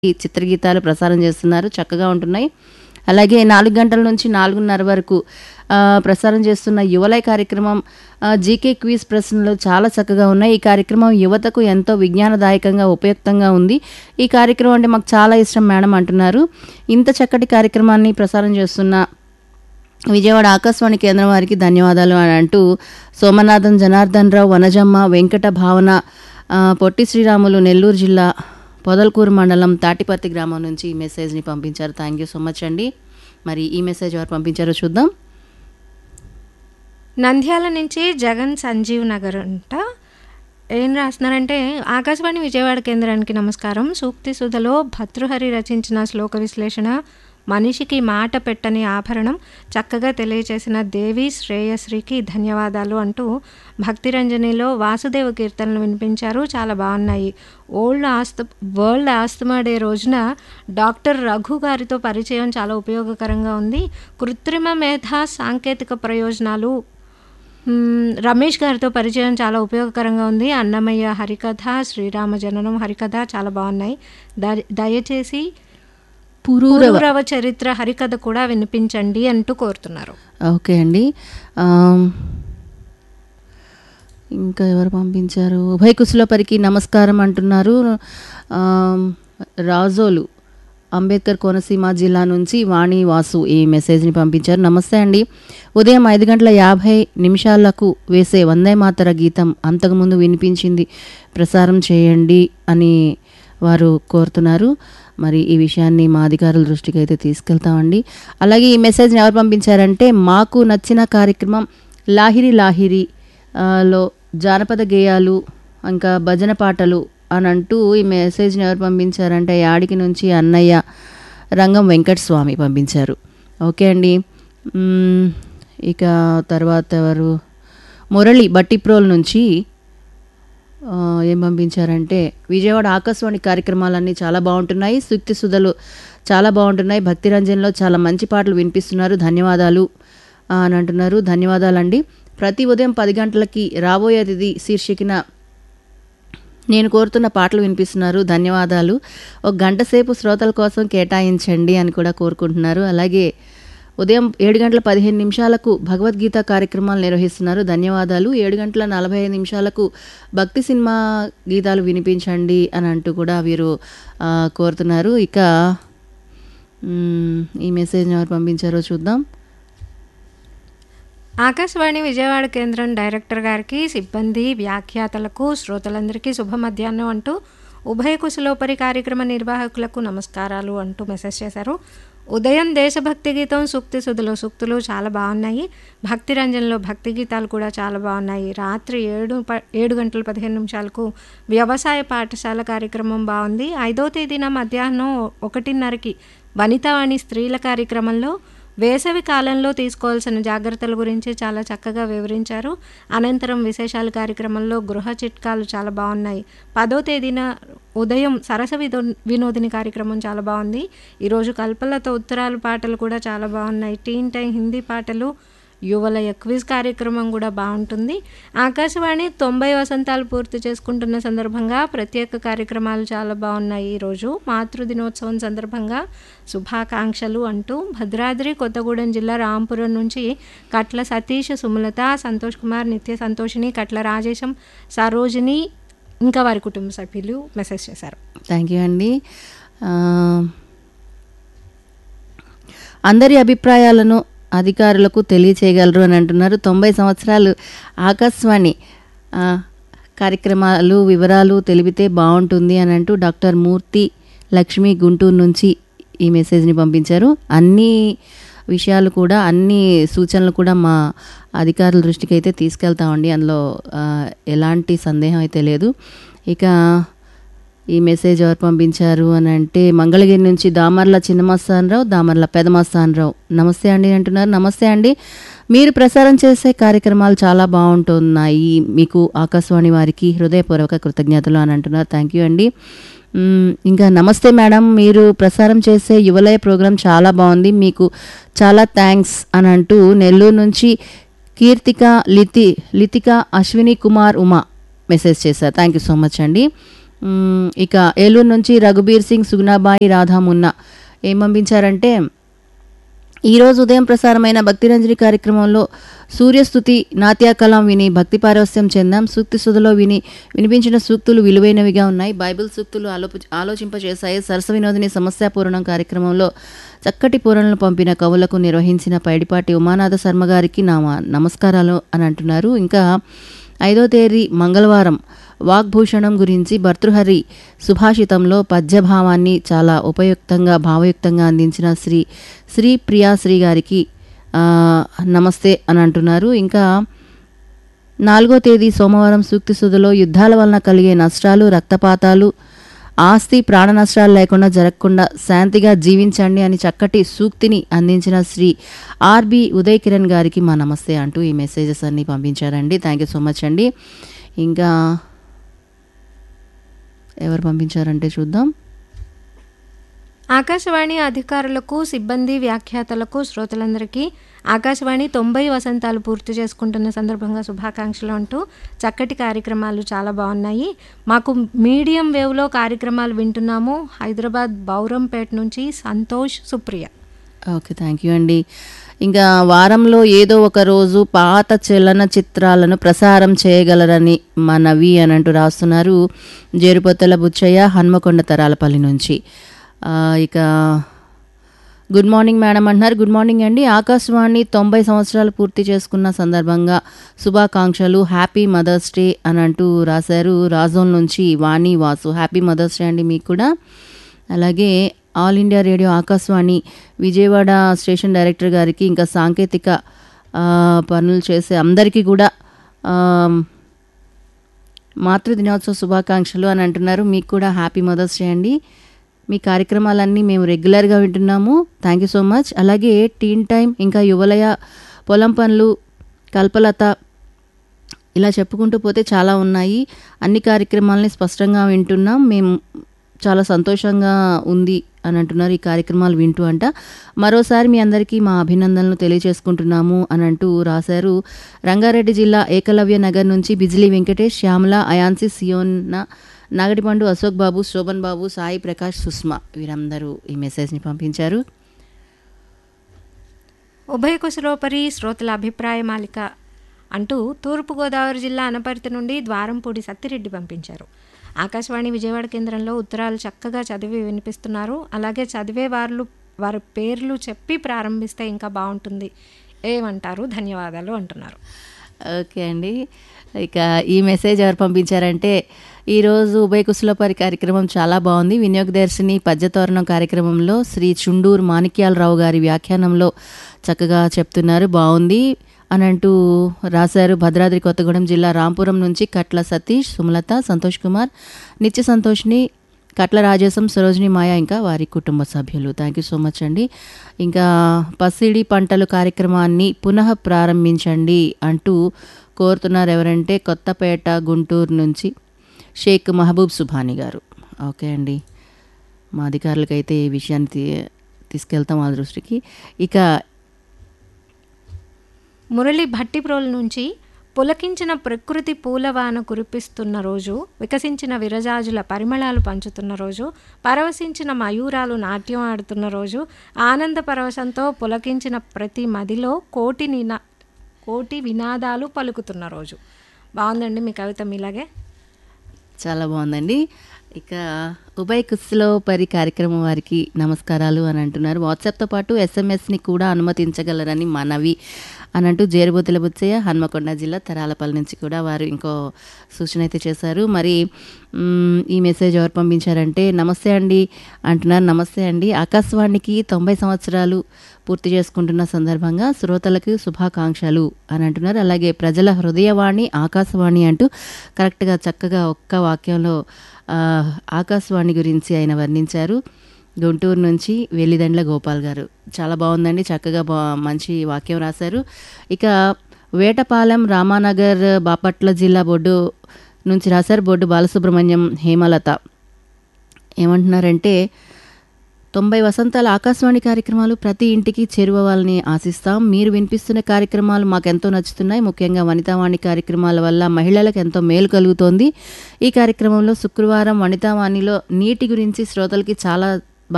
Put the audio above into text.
ఈ చిత్రగీతాలు ప్రసారం చేస్తున్నారు చక్కగా ఉంటున్నాయి అలాగే నాలుగు గంటల నుంచి నాలుగున్నర వరకు ఆ, ప్రసారం చేస్తున్న యువలయ కార్యక్రమం ఆ, జీకే క్విజ్ ప్రశ్నలు చాలా చక్కగా ఉన్నాయి ఈ కార్యక్రమం యువతకు ఎంతో విజ్ఞానదాయకంగా ఉపయుక్తంగా ఉంది ఈ కార్యక్రమం అంటే మాకు చాలా ఇష్టం మేడం అంటున్నారు ఇంత చక్కటి కార్యక్రమాన్ని ప్రసారం చేస్తున్న విజయవాడ ఆకాశవాణి కేంద్రం వారికి ధన్యవాదాలు అని అంటూ సోమనాథన్ జనార్దన్ రావు వనజమ్మ వెంకట భావన ఆ, పొట్టి శ్రీరాములు నెల్లూరు జిల్లా పొదలకూరు మండలం తాటిపర్తి గ్రామం నుంచి ఈ మెసేజ్ని పంపించారు థ్యాంక్ యూ సో మచ్ అండి మరి ఈ మెసేజ్ ఎవరు పంపించారో చూద్దాం నంద్యాల నుంచి జగన్ సంజీవ్ నగర్ అంట ఏం రాస్తున్నారంటే ఆకాశవాణి విజయవాడ కేంద్రానికి నమస్కారం సూక్తి సుధలో భర్తృహరి రచించిన శ్లోక విశ్లేషణ మనిషికి మాట పెట్టని ఆభరణం చక్కగా తెలియచేసిన దేవి శ్రేయశ్రీకి ధన్యవాదాలు అంటూ భక్తిరంజనిలో వాసుదేవ కీర్తనలు వినిపించారు చాలా బాగున్నాయి ఓల్డ్ ఆస్త వరల్డ్ ఆస్తమా డే రోజున డాక్టర్ రఘు గారితో పరిచయం చాలా ఉపయోగకరంగా ఉంది కృత్రిమ మేధ సాంకేతిక ప్రయోజనాలు మ్మ్, రమేష్ గారితో పరిచయం చాలా ఉపయోగకరంగా ఉంది అన్నమయ్య హరికథ శ్రీరామ జననం హరికథ చాలా బాగున్నాయి ద- దయచేసి పురూరవ పూర్వరవ చరిత్ర హరికథ కూడా వినిపించండి అంటూ కోరుతున్నారు ఓకే అండి ఆమ్, ఇంకా ఎవరు పంపించారు ఉభయ కుశలపరికి నమస్కారం అంటున్నారు ఆమ్, రాజోలు అంబేద్కర్ కోనసీమ జిల్లా నుంచి వాణి వాసు ఈ మెసేజ్ని పంపించారు నమస్తే అండి ఉదయం ఐదు గంటల యాభై నిమిషాలకు వేసే వందే మాతర గీతం అంతకుముందు వినిపించింది ప్రసారం చేయండి అని వారు కోరుతున్నారు మరి ఈ విషయాన్ని మా అధికారుల దృష్టికి అయితే తీసుకెళ్తామండి అలాగే ఈ మెసేజ్ని ఎవరు పంపించారంటే మాకు నచ్చిన కార్యక్రమం లాహిరి లాహిరి ఆ, లో జానపద గేయాలు ఇంకా భజన పాటలు అని అంటూ ఈ మెసేజ్ని ఎవరు పంపించారంటే యాడికి నుంచి అన్నయ్య రంగం వెంకటస్వామి పంపించారు ఓకే అండి మ్మ్, ఇక తర్వాత ఎవరు మురళి బట్టిప్రోల్ నుంచి ఆ, ఏం పంపించారంటే విజయవాడ ఆకాశవాణి కార్యక్రమాలన్నీ చాలా బాగుంటున్నాయి సూక్తి సుధలు చాలా బాగుంటున్నాయి భక్తి రంజన్లో చాలా మంచి పాటలు వినిపిస్తున్నారు ధన్యవాదాలు ఆ, అని అంటున్నారు ధన్యవాదాలండి ప్రతి ఉదయం పది గంటలకి రాబోయే అతిథి శీర్షికన నేను కోరుతున్న పాటలు వినిపిస్తున్నారు ధన్యవాదాలు ఒక గంట సేపు శ్రోతల కోసం కేటాయించండి అని కూడా కోరుకుంటున్నారు అలాగే ఉదయం ఏడు గంటల పదిహేను నిమిషాలకు భగవద్గీత కార్యక్రమాలు నిర్వహిస్తున్నారు ధన్యవాదాలు ఏడు గంటల నలభై ఐదు నిమిషాలకు భక్తి సినిమా గీతాలు వినిపించండి అని అంటూ కూడా వీరు ఆ, కోరుతున్నారు ఇక మ్, ఈ మెసేజ్ని ఎవరు పంపించారో చూద్దాం ఆకాశవాణి విజయవాడ కేంద్రం డైరెక్టర్ గారికి సిబ్బంది వ్యాఖ్యాతలకు శ్రోతలందరికీ శుభ మధ్యాహ్నం అంటూ ఉభయ కుశలోపరి కార్యక్రమ నిర్వాహకులకు నమస్కారాలు అంటూ మెసేజ్ చేశారు ఉదయం దేశభక్తి గీతం సూక్తి సుధులు సూక్తులు చాలా బాగున్నాయి భక్తి రంజన్లో భక్తి గీతాలు కూడా చాలా బాగున్నాయి రాత్రి ఏడు ప ఏడు గంటల పదిహేను నిమిషాలకు వ్యవసాయ పాఠశాల కార్యక్రమం బాగుంది ఐదో తేదీన మధ్యాహ్నం ఒకటిన్నరకి వనితావాణి స్త్రీల కార్యక్రమంలో వేసవి కాలంలో తీసుకోవాల్సిన జాగ్రత్తల గురించి చాలా చక్కగా వివరించారు అనంతరం విశేషాల కార్యక్రమంలో గృహ చిట్కాలు చాలా బాగున్నాయి పదో తేదీన ఉదయం సరస వినో వినోదిని కార్యక్రమం చాలా బాగుంది ఈరోజు కల్పలతో ఉత్తరాలు పాటలు కూడా చాలా బాగున్నాయి టీన్ టైం హిందీ పాటలు యువలయ క్విజ్ కార్యక్రమం కూడా బాగుంటుంది ఆకాశవాణి తొంభై వసంతాలు పూర్తి చేసుకుంటున్న సందర్భంగా ప్రత్యేక కార్యక్రమాలు చాలా బాగున్నాయి ఈరోజు మాతృ దినోత్సవం సందర్భంగా శుభాకాంక్షలు అంటూ భద్రాద్రి కొత్తగూడెం జిల్లా రాంపురం నుంచి కట్ల సతీష్ సుమలత సంతోష్ కుమార్ నిత్య సంతోషిని కట్ల రాజేశం సరోజిని ఇంకా వారి కుటుంబ సభ్యులు మెసేజ్ చేశారు థ్యాంక్ యూ అండి ఆ, అందరి అభిప్రాయాలను అధికారులకు తెలియచేయగలరు అని అంటున్నారు తొంభై సంవత్సరాలు ఆకాశవాణి ఆ, కార్యక్రమాలు వివరాలు తెలిపితే బాగుంటుంది అని అంటూ డాక్టర్ మూర్తి లక్ష్మి గుంటూరు నుంచి ఈ మెసేజ్ని పంపించారు అన్ని విషయాలు కూడా అన్ని సూచనలు కూడా మా అధికారుల దృష్టికి అయితే తీసుకెళ్తామండి అందులో ఆ, ఎలాంటి సందేహం అయితే లేదు ఇక ఈ మెసేజ్ ఎవరు పంపించారు అని అంటే మంగళగిరి నుంచి దామర్ల చిన్నమస్తానరావు దామర్ల పెదమస్తానరావు నమస్తే అండి అంటున్నారు నమస్తే అండి మీరు ప్రసారం చేసే కార్యక్రమాలు చాలా బాగుంటున్నాయి మీకు ఆకాశవాణి వారికి హృదయపూర్వక కృతజ్ఞతలు అని అంటున్నారు థ్యాంక్ యూ అండి మ్మ్, ఇంకా నమస్తే మేడం మీరు ప్రసారం చేసే యువలయ ప్రోగ్రాం చాలా బాగుంది మీకు చాలా థ్యాంక్స్ అని అంటూ నెల్లూరు నుంచి కీర్తిక లితి లితిక అశ్విని కుమార్ ఉమా మెసేజ్ చేశారు థ్యాంక్ యూ సో మచ్ అండి మ్మ్, ఇక ఏలూరు నుంచి రఘుబీర్ సింగ్ సుగుణాబాయి రాధా మున్నా ఏం పంపించారంటే ఈరోజు ఉదయం ప్రసారమైన భక్తిరంజని కార్యక్రమంలో సూర్యస్థుతి నాట్యకలం విని భక్తి పారవస్యం చెందాం సూక్తి సుధలో విని వినిపించిన సూక్తులు విలువైనవిగా ఉన్నాయి బైబిల్ సూక్తులు ఆలోప ఆలోచింపజేశాయి సరస వినోదిని సమస్యాపూరణం కార్యక్రమంలో చక్కటి పూరణలు పంపిన కవులకు నిర్వహించిన పైడిపాటి ఉమానాథ శర్మ గారికి నా నమస్కారాలు అని అంటున్నారు ఇంకా ఐదో తేదీ మంగళవారం వాగ్భూషణం గురించి భర్తృహరి సుభాషితంలో పద్యభావాన్ని చాలా ఉపయుక్తంగా భావయుక్తంగా అందించిన శ్రీ శ్రీ ప్రియాశ్రీ గారికి ఆ, నమస్తే అని అంటున్నారు ఇంకా నాలుగో తేదీ సోమవారం సూక్తి సుధలో యుద్ధాల వలన కలిగే నష్టాలు రక్తపాతాలు ఆస్తి ప్రాణ నష్టాలు లేకుండా జరగకుండా శాంతిగా జీవించండి అని చక్కటి సూక్తిని అందించిన శ్రీ ఆర్బి ఉదయ్ కిరణ్ గారికి మా నమస్తే అంటూ ఈ మెసేజెస్ అన్ని పంపించారండి థ్యాంక్ యూ సో మచ్ అండి ఇంకా ఎవరు పంపించారంటే చూద్దాం ఆకాశవాణి అధికారులకు సిబ్బంది వ్యాఖ్యాతలకు శ్రోతలందరికీ ఆకాశవాణి తొంభై వసంతాలు పూర్తి చేసుకుంటున్న సందర్భంగా శుభాకాంక్షలు అంటూ చక్కటి కార్యక్రమాలు చాలా బాగున్నాయి మాకు మీడియం వేవ్లో కార్యక్రమాలు వింటున్నాము హైదరాబాద్ బౌరంపేట నుంచి Santosh Supriya okay thank you అండి ఇంకా వారంలో ఏదో ఒక రోజు పాత చలనచిత్రాలను ప్రసారం చేయగలరని మనవి అని అంటూ రాస్తున్నారు జేరుపొత్తల బుచ్చయ్య హన్మకొండ తరాలపల్లి నుంచి ఆ, ఇక గుడ్ మార్నింగ్ మేడం అంటున్నారు గుడ్ మార్నింగ్ అండి ఆకాశవాణి తొంభై సంవత్సరాలు పూర్తి చేసుకున్న సందర్భంగా శుభాకాంక్షలు హ్యాపీ మదర్స్ డే అని అంటూ రాశారు రాజోన్ నుంచి Vani Vasu happy mother's day అండి మీకు కూడా అలాగే all India radio Akashvani Vijayawada station director గారికి ఇంకా సాంకేతిక ఆ, పనులు చేసే అందరికీ కూడా ఆ, మాతృ దినోత్సవ శుభాకాంక్షలు అని అంటున్నారు మీకు కూడా హ్యాపీ మదర్స్ డే అండి మీ కార్యక్రమాలన్నీ మేము రెగ్యులర్గా వింటున్నాము థ్యాంక్ యూ సో మచ్ అలాగే టీన్ టైం ఇంకా యువలయ పొలం పనులు కల్పలత ఇలా చెప్పుకుంటూ పోతే చాలా ఉన్నాయి అన్ని కార్యక్రమాలని స్పష్టంగా వింటున్నాం మేము చాలా సంతోషంగా ఉంది అని అంటున్నారు ఈ కార్యక్రమాలు వింటూ అంట మరోసారి మీ అందరికీ మా అభినందనలు తెలియజేసుకుంటున్నాము అని అంటూ రాశారు రంగారెడ్డి జిల్లా ఏకలవ్య నగర్ నుంచి బిజిలీ వెంకటేష్ శ్యామల అయాన్సి సియోన్న నాగటిపండు అశోక్ బాబు శోభన్ బాబు సాయి ప్రకాష్ సుష్మా వీరందరూ ఈ మెసేజ్ని పంపించారు ఉభయ కుశలోపరి శ్రోతల అభిప్రాయ మాలిక అంటూ తూర్పుగోదావరి జిల్లా అనపర్తి నుండి ద్వారంపూడి సత్తిరెడ్డి పంపించారు ఆకాశవాణి విజయవాడ కేంద్రంలో ఉత్తరాలు చక్కగా చదివి వినిపిస్తున్నారు అలాగే చదివే వారు వారి పేర్లు చెప్పి ప్రారంభిస్తే ఇంకా బాగుంటుంది ఏమంటారు ధన్యవాదాలు అంటున్నారు ఓకే అండి ఇక ఈ మెసేజ్ ఎవరు పంపించారంటే ఈరోజు ఉభయ కుశలపరి కార్యక్రమం చాలా బాగుంది వినియోగదర్శిని పద్యతోరణం కార్యక్రమంలో శ్రీ చుండూరు మాణిక్యాలరావు గారి వ్యాఖ్యానంలో చక్కగా చెప్తున్నారు బాగుంది అని అంటూ రాశారు భద్రాద్రి కొత్తగూడెం జిల్లా రాంపురం నుంచి కట్ల సతీష్ సుమలత సంతోష్ కుమార్ నిత్య సంతోష్ని కట్ల రాజేశం సరోజిని మాయ ఇంకా వారి కుటుంబ సభ్యులు థ్యాంక్ యూ సో మచ్ అండి ఇంకా పసిడి పంటలు కార్యక్రమాన్ని పునః ప్రారంభించండి అంటూ కోరుతున్నారు ఎవరంటే కొత్తపేట గుంటూరు నుంచి షేక్ మహబూబ్ సుభాని గారు ఓకే అండి మా అధికారులకైతే ఈ విషయాన్ని తీ- తీసుకెళ్తాం ఆ దృష్టికి ఇక మురళి భట్టిప్రోల్ నుంచి పులకించిన ప్రకృతి పూలవాన కురిపిస్తున్న రోజు వికసించిన విరజాజుల పరిమళాలు పంచుతున్న రోజు పరవశించిన మయూరాలు నాట్యం ఆడుతున్న రోజు ఆనంద పరవశంతో పులకించిన ప్రతి మదిలో కోటి నినా కోటి వినాదాలు పలుకుతున్న రోజు బాగుందండి మీ కవిత మీలాగే చాలా బాగుందండి ఇక ఉభయ కుస్సులో పరి కార్యక్రమం వారికి నమస్కారాలు అని అంటున్నారు వాట్సాప్తో పాటు ఎస్ఎంఎస్ని కూడా అనుమతించగలరని మనవి అని అంటూ జేరుబోతుల బుచ్చయ్య హన్మకొండ జిల్లా తరాలపల్లి నుంచి కూడా వారు ఇంకో సూచన అయితే చేశారు మరి మ్, ఈ మెసేజ్ ఎవరు పంపించారంటే నమస్తే అండి అంటున్నారు నమస్తే అండి ఆకాశవాణికి తొంభై సంవత్సరాలు పూర్తి చేసుకుంటున్న సందర్భంగా శ్రోతలకు శుభాకాంక్షలు అని అంటున్నారు అలాగే ప్రజల హృదయవాణి ఆకాశవాణి అంటూ కరెక్ట్గా చక్కగా ఒక్క వాక్యంలో ఆ, ఆకాశవాణి గురించి ఆయన వర్ణించారు గుంటూరు నుంచి వెల్లిదండ్ల గోపాల్ గారు చాలా బాగుందండి చక్కగా బా మంచి వాక్యం రాశారు ఇక వేటపాలెం రామానగర్ బాపట్ల జిల్లా బొడ్డు నుంచి రాశారు బొడ్డు బాలసుబ్రహ్మణ్యం హేమలత ఏమంటున్నారంటే తొంభై వసంతాల ఆకాశవాణి కార్యక్రమాలు ప్రతి ఇంటికి చేరువవ్వాలని ఆశిస్తాం మీరు వినిపిస్తున్న కార్యక్రమాలు మాకు ఎంతో నచ్చుతున్నాయి ముఖ్యంగా వనితావాణి కార్యక్రమాల వల్ల మహిళలకు ఎంతో మేలు కలుగుతోంది ఈ కార్యక్రమంలో శుక్రవారం వనితావాణిలో నీటి గురించి శ్రోతలకి చాలా